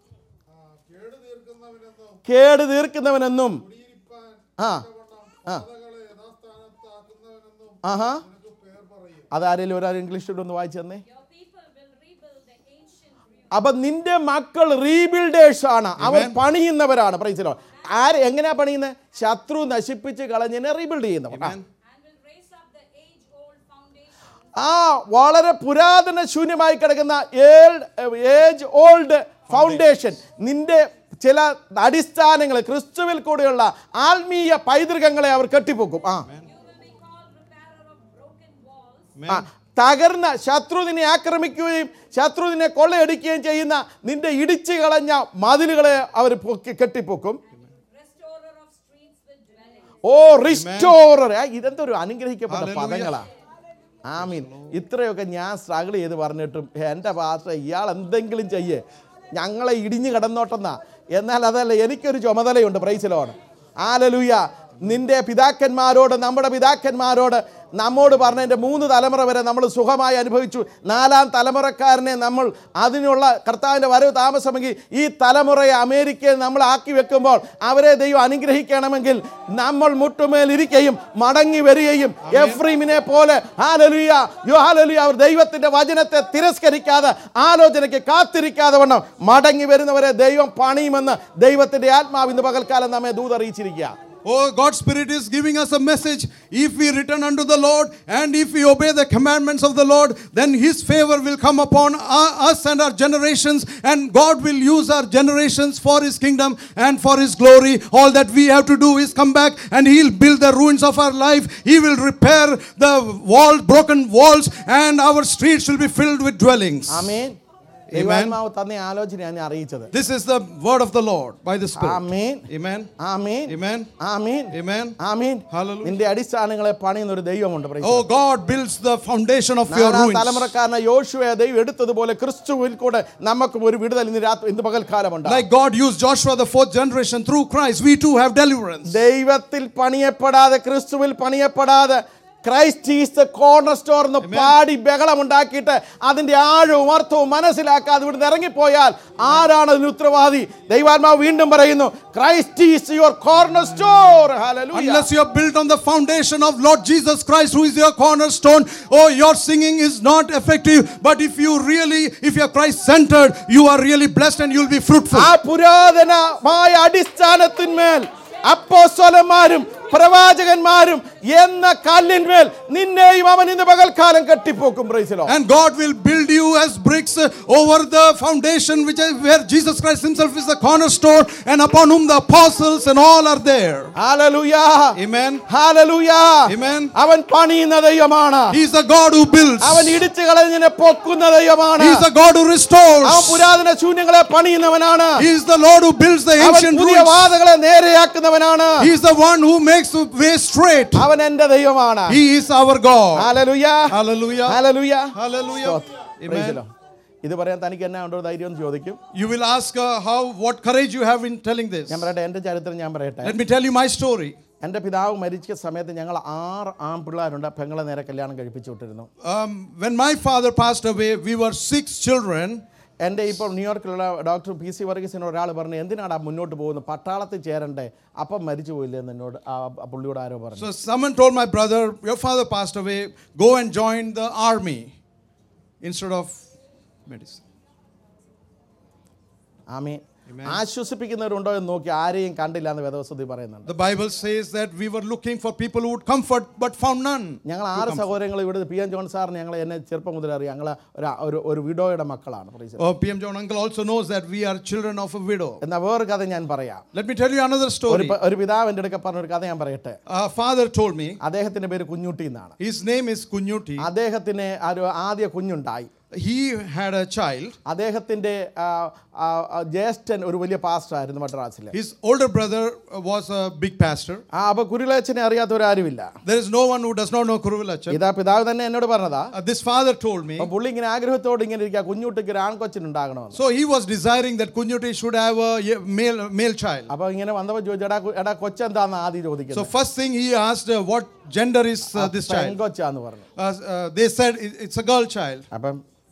കേട് തീർക്കുന്നവനെന്നും ആ ആ ആഹാ അതാരേലും ഒരാൾ ഇംഗ്ലീഷിൽ ഒന്ന് വായിച്ചു തന്നെ Your people will rebuild the ancient ruins. അപ്പൊ നിന്റെ മക്കൾ റീബിൽഡേഴ്സ് ആണ് അവർ പണിയുന്നവരാണ് പ്രൈസിലോ ആര് എങ്ങനെയാ പണിയുന്നത് ശത്രു നശിപ്പിച്ച് കളഞ്ഞതിനെ റീബിൽഡ് ചെയ്യുന്നവർ ആ. Amen. and will raise up the age-old foundation. ആ വളരെ പുരാതന ശൂന്യമായി കിടക്കുന്ന ഏജ് ഓൾഡ് ഫൗണ്ടേഷൻ നിന്റെ ചില അടിസ്ഥാനങ്ങൾ ക്രിസ്തുവിൽ കൂടെയുള്ള ആത്മീയ പൈതൃകങ്ങളെ അവർ കെട്ടിപ്പൊക്കും ആ You will be called repairer of broken walls. ആ, തകർന്ന ശത്രു നിന്നെ ആക്രമിക്കുകയും ശത്രു നിന്നെ കൊള്ളയടിക്കുകയും ചെയ്യുന്ന നിന്റെ ഇടിച്ചു കളഞ്ഞ മതിലുകളെ അവർ പൊക്കി കെട്ടിപ്പൊക്കും restorer of streets with dwellings. Oh restorer ഇതെന്തൊരു അനുഗ്രഹിക്കപ്പെട്ട Hallelujah. പദങ്ങളാ ആമീൻ ഇത്രയൊക്കെ ഞാൻ സ്ട്രഗിൾ ചെയ്ത് പറഞ്ഞിട്ടും എൻ്റെ പാസ്റ്റർ ഇയാൾ എന്തെങ്കിലും ചെയ്യേ ഞങ്ങളെ ഇടിഞ്ഞു കിടന്നോട്ടെന്നാ എന്നാൽ അതല്ല എനിക്കൊരു ചുമതലയുണ്ട് പ്രൈസിലോണ് ആലലുയ നിന്റെ പിതാക്കന്മാരോട് നമ്മുടെ പിതാക്കന്മാരോട് നമ്മോട് പറഞ്ഞതിൻ്റെ മൂന്ന് തലമുറ വരെ നമ്മൾ സുഖമായി അനുഭവിച്ചു നാലാം തലമുറക്കാരനെ നമ്മൾ അതിനുള്ള കർത്താവിൻ്റെ വരവ് താമസമെങ്കിൽ ഈ തലമുറയെ അമേരിക്കയിൽ നമ്മൾ ആക്കി വെക്കുമ്പോൾ അവരെ ദൈവം അനുഗ്രഹിക്കണമെങ്കിൽ നമ്മൾ മുട്ടുമേലിരിക്കുകയും മടങ്ങി വരികയും എഫ്രീമിനെ പോലെ ഹാലലുയ യോ ഹാലലുയ അവർ ദൈവത്തിൻ്റെ വചനത്തെ തിരസ്കരിക്കാതെ ആലോചനയ്ക്ക് കാത്തിരിക്കാതെ വണ്ണം മടങ്ങി വരുന്നവരെ ദൈവം പണിയുമെന്ന് ദൈവത്തിൻ്റെ ആത്മാവ് ഇന്ന് പകൽക്കാലം നമ്മെ ദൂതറിയിച്ചിരിക്കുക Oh, God's Spirit is giving us a message. If we return unto the Lord and if we obey the commandments of the Lord, then His favor will come upon u- us and our generations, and God will use our generations for His kingdom and for His glory. All that we have to do is come back and He'll build the ruins of our life. He will repair the wall, broken walls, and our streets will be filled with dwellings. ആമീൻ ദൈവാത്മാവ് തന്നെ ആലോചനയാണ് അറിയിച്ചത് This is the word of the Lord by the Spirit. Amin Amen. Amin Amen. Amin Amen. Amin Hallelujah. നിന്റെ അടിസ്ഥാനങ്ങളെ പണിയുന്ന ഒരു ദൈവമുണ്ട് praise Oh, God builds the foundation of your നാലാം ruins. തലമുറക്കാരനെ യോശുവെ ദൈവം എടുത്തതുപോലെ ക്രിസ്തുവിൽ കൂടെ നമുക്കും ഒരു വിടുതൽ ഇന്ന് രാത്രി ഇന്ന് പകൽക്കാലമുണ്ട് Like God used Joshua, the fourth generation, through Christ, we too have deliverance. ദൈവത്തിൽ പണിയപ്പെടാതെ ക്രിസ്തുവിൽ പണിയപ്പെടാതെ Christ is the corner store എന്ന് പാടി ബഹളം ഉണ്ടാക്കിയിട്ട് അതിന്റെ ആഴവും അർത്ഥവും മനസ്സിലാക്കാതെ ഇവിടുന്ന് ഇറങ്ങിപ്പോയാൽ ആരാണ് അതിന് ഉത്തരവാദി ദൈവാത്മാവ് വീണ്ടും പറയുന്നു Christ is your corner store Unless you are built on the foundation of Lord Jesus Christ, who is your cornerstone, oh, your singing is not effective. But if you really, if you are Christ centered, you are really blessed and you'll be fruitful. ആ പുരാതനമായ അടിസ്ഥാനത്തിന്മേൽ അപ്പോസ്തലന്മാരും പ്രവാചകന്മാരും എന്ന കല്ലിന്മേൽ നിന്നെയും അവൻ ഇന്ന് പകൽക്കാലം കെട്ടിപ്പോക്കും പ്രൈസിലോ And God will build you as bricks uh, over the foundation which is where Jesus Christ Himself is the cornerstone, and upon whom the apostles and all are there. Hallelujah Amen. Hallelujah Amen. അവൻ പണിയുന്ന ദൈവമാണ് He is the God who builds. അവൻ ഇടിച്ചു കളഞ്ഞതിനെ പൊക്കുന്ന ദൈവമാണ് He is the God who restores. അവൻ പുരാതന ശൂന്യങ്ങളെ പണിയുന്നവനാണ് He is the Lord who builds the അവൻ ancient പുതിയ ruins. വാതകളെ നേരെയാക്കുന്നവനാണ് He is the one who makes the way straight. അവൻ എന്റെ ദൈവമാണ് He is our God. Hallelujah Hallelujah. Hallelujah Hallelujah. സ്തോത്രം. Praise the Lord. ഇത് പറയാൻ തനിക്ക് എന്നാ ഉണ്ടോ ധൈര്യം എന്ന് ചോദിക്കും You will ask uh, how what courage you have in telling this. ഞാൻ പറയട്ടെ എൻ്റെ ചരിത്രം ഞാൻ പറയട്ടെ Let me tell you my story. എൻ്റെ പിതാവ് മരിച്ച സമയത്ത് ഞങ്ങൾ ആറ് ആൺപിള്ളേരുണ്ട് പെങ്ങളെ നേരെ കല്യാണം കഴിപ്പിച്ചു വിട്ടിരുന്നു Um, when my father passed away, we were six children. എൻ്റെ ഇപ്പോൾ ന്യൂയോർക്കിലുള്ള ഡോക്ടർ പി സി വർഗീസിനോട് ഒരാൾ പറഞ്ഞു എന്തിനാടാ മുന്നോട്ട് പോകുന്നത് പട്ടാളത്തിൽ ചേരണ്ടേ അപ്പം മരിച്ചു പോയില്ലേ എന്ന് എന്നോട് ആ ആ പുള്ളിയോട് ആരോ പറഞ്ഞു So someone told my brother, Your father passed away, go and join the army instead of medicine. ആമീൻ ആശ്വസിപ്പിക്കുന്നവരുണ്ടോ എന്ന് നോക്കി ആരെയും കണ്ടില്ല എന്ന് വേദവസ്തുതി പറയുന്നുണ്ട് The Bible says that we were looking for people who would comfort, but found none. ഞങ്ങൾ ആറ് സഹോദരങ്ങൾ ഇവിടെ പി എൻ ജോൺ സാറിന് ഞങ്ങൾ എന്നെ ചെറുപ്പം മുതൽ അറിയാം ഞങ്ങൾ ഒരു ഒരു ഒരു വിഡോയുടെ മക്കളാണ് praise the Lord. Oh, PM John uncle also knows that we are children of a widow. എന്നാ വേറൊരു കഥ ഞാൻ പറയാം Let me tell you another ഒരു story. പ- ഒരു പിതാവ് എൻ്റെ അടുക്ക പറഞ്ഞ ഒരു കഥ ഞാൻ പറയട്ടെ A father told me അദ്ദേഹത്തിന്റെ പേര് കുഞ്ഞുട്ടി എന്നാണ് his name is Kunyuti. അദ്ദേഹത്തിന് ഒരു ആദ്യ കുഞ്ഞുണ്ടായി He had a child. അദ്ദേഹത്തിന്റെ ആ, ആ, ആ, ജ്യേഷ്ഠൻ ഒരു വലിയ പാസ്റ്റർ ആയിരുന്നു മദ്രാസിലെ His older brother was a big pastor. ആ അപ്പൊ കുരുളേച്ചനെ അറിയാത്തവരാരുമില്ല There is no one who does not know Kuruvalacha. ഇതാ പിതാവ് തന്നെ എന്നോട് പറഞ്ഞതാ Uh, this father told me. അപ്പൊ പുള്ളി ഇങ്ങനെ ആഗ്രഹത്തോട് ഇങ്ങനെ ഇരിക്കുക കുഞ്ഞുട്ടിക്ക് ഒരു ആൺകൊച്ചിനുണ്ടാകണമെന്ന് So he was desiring that Kunyuti should have a ye- male male child. അപ്പൊ ഇങ്ങനെ വന്നപ്പോ ചോദിച്ചു എടാ കു- എടാ കൊച്ചെന്താന്ന് ആദ്യം So ചോദിക്കുന്നത് first thing he asked, uh, what gender is uh, this child? പെൺകൊച്ചാന്ന് പറഞ്ഞു Uh, uh, they said "It- it's a girl child. അപ്പം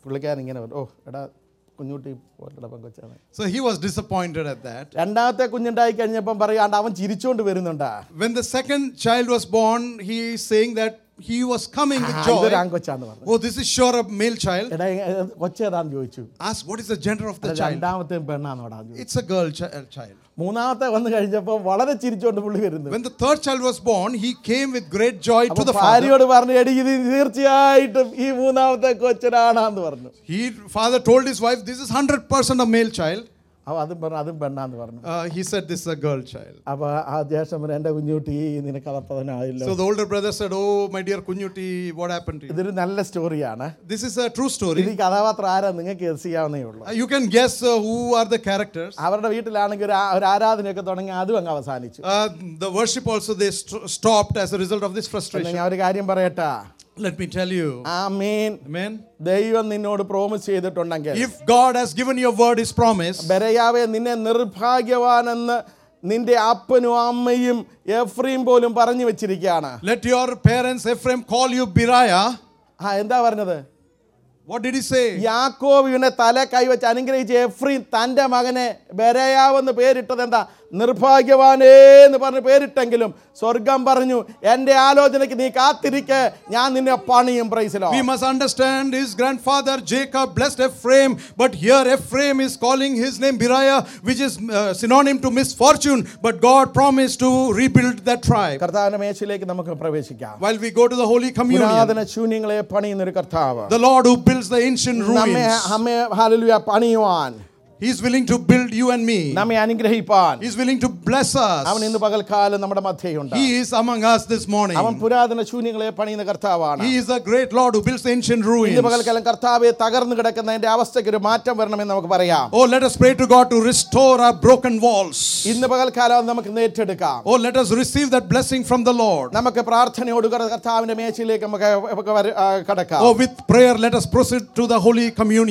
പുള്ളിക്കാരൻ ഇങ്ങനെ പറഞ്ഞു, ഓ എടാ Kunjutty പോലെടാ പെങ്കൊച്ചാണ് So he was disappointed at that. രണ്ടാമത്തെ കുഞ്ഞുണ്ടായി കഴിഞ്ഞപ്പം പറയാണ്ട് അവൻ ചിരിച്ചോണ്ട് വരുന്നുണ്ടാ When the second child was born, he is saying that he was coming with ആ, joy. ഇതൊരു ആൺകൊച്ചാന്ന് പറഞ്ഞു Oh, this is sure a male child. എടാ ഏ, കൊച്ചേതാന്ന് ചോദിച്ചു Ask what is the gender of the അത് child. രണ്ടാമത്തെ പെണ്ണാന്നോടാ ചോദിച്ചു It's a girl chi- uh, child. മൂന്നാമത്തെ വന്നു കഴിഞ്ഞപ്പോൾ വളരെ ചിരിച്ചോണ്ട് പുള്ളി വരുന്നു When the third child was born, he came with great joy to അപ്പൊ the father. ഭാര്യയോട് പറഞ്ഞു എടി ഇത് തീർച്ചയായിട്ടും ഈ മൂന്നാമത്തെ കൊച്ചനാണെന്ന് പറഞ്ഞു He father told his wife, "This is hundred percent a male child." അപ്പൊ അതും പറഞ്ഞു അതും പെണ്ണാന്ന് പറഞ്ഞു Uh, he said, "This is a girl child." അപ്പൊ ആ ജ്യേഷ്ഠൻ പറഞ്ഞു എന്റെ കുഞ്ഞുട്ടി നിനക്ക് അതപ്പതനായില്ലോ So the older brother said, "Oh, my dear Kunyuti, what happened to you?" ഇതൊരു നല്ല സ്റ്റോറിയാണ് This is a true ഇത് story. ഈ കഥാപാത്രം ആരാ നിങ്ങൾക്ക് ഗസ് ചെയ്യാവുന്നേ ഉള്ളൂ Uh, you can guess uh, who are the characters. അവരുടെ വീട്ടിലാണെങ്കിൽ ഒരു ആ- ഒരു ആരാധനയൊക്കെ തുടങ്ങി അതും അങ്ങ് അവസാനിച്ചു Uh, the worship also they st- stopped as a result of this പിന്നെ frustration. ഞാൻ ഒരു കാര്യം പറയട്ടാ Let me tell you, ആ മീൻ Amen. ദൈവം നിന്നോട് പ്രോമിസ് ചെയ്തിട്ടുണ്ടെങ്കിൽ If God has given your word His promise, ബരയാവെ നിന്നെ നിർഭാഗ്യവാനെന്ന് നിന്റെ അപ്പനും അമ്മയും എഫ്രീം പോലും പറഞ്ഞു വെച്ചിരിക്കുകയാണ് let your parents Ephraim call you Biriah. ആ എന്താ പറഞ്ഞത് What did he say? യാക്കോബിനെ തല കൈവച്ച് അനുഗ്രഹിച്ച എഫ്രീം തൻ്റെ മകനെ ബരയാവെന്ന് പേരിട്ടത് എന്താ നിർഭാഗ്യവാനേ എന്ന് പറഞ്ഞ് പേരിട്ടെങ്കിലും സ്വർഗം പറഞ്ഞു എൻ്റെ ആലോചനയ്ക്ക് നീ കാത്തിരിക്കെ ഞാൻ നിന്നെ പണിയും പ്രൈസിലോ We must understand his grandfather Jacob blessed Ephraim, but here Ephraim is calling his name Biriah, which is uh, synonym to misfortune. But God promised to rebuild that tribe. കർത്താവിന്റെ മേശയിലേക്ക് നമുക്ക് പ്രവേശിക്കാം While we go to the Holy Communion, പുരാതന ശൂന്യങ്ങളെ പണിയുന്ന ഒരു കർത്താവ് the Lord who builds the ancient നമ്മെ ruins, അമ്മേ hallelujah പണിയുവാൻ He is willing to build you and me. നമ്മെ അനുഗ്രഹിപ്പാൻ He is willing to bless അവൻ us. ഇന്ന് പകൽക്കാലം നമ്മുടെ മധ്യയുണ്ട് He is among us this morning. അവൻ പുരാതന ശൂന്യങ്ങളെ പണിയുന്ന കർത്താവാണ് He is the great Lord who builds the ancient ഇന്ന് ruins. പകൽക്കാലം കർത്താവെ തകർന്നു കിടക്കുന്ന എന്റെ അവസ്ഥയ്ക്ക് ഒരു മാറ്റം വരണമെന്ന് നമുക്ക് പറയാം Oh, let us pray to God to restore our broken walls. ഇന്ന് പകൽക്കാലം നമുക്ക് നേറ്റെടുക്കാം Oh, let us receive that blessing from the Lord. നമുക്ക് പ്രാർത്ഥനയോട് കൂടെ കർത്താവിന്റെ മേശയിലേക്ക് നമുക്ക് നമുക്ക് വര- ആ, കടക്കാം Oh, with prayer, let us proceed to the Holy Communion.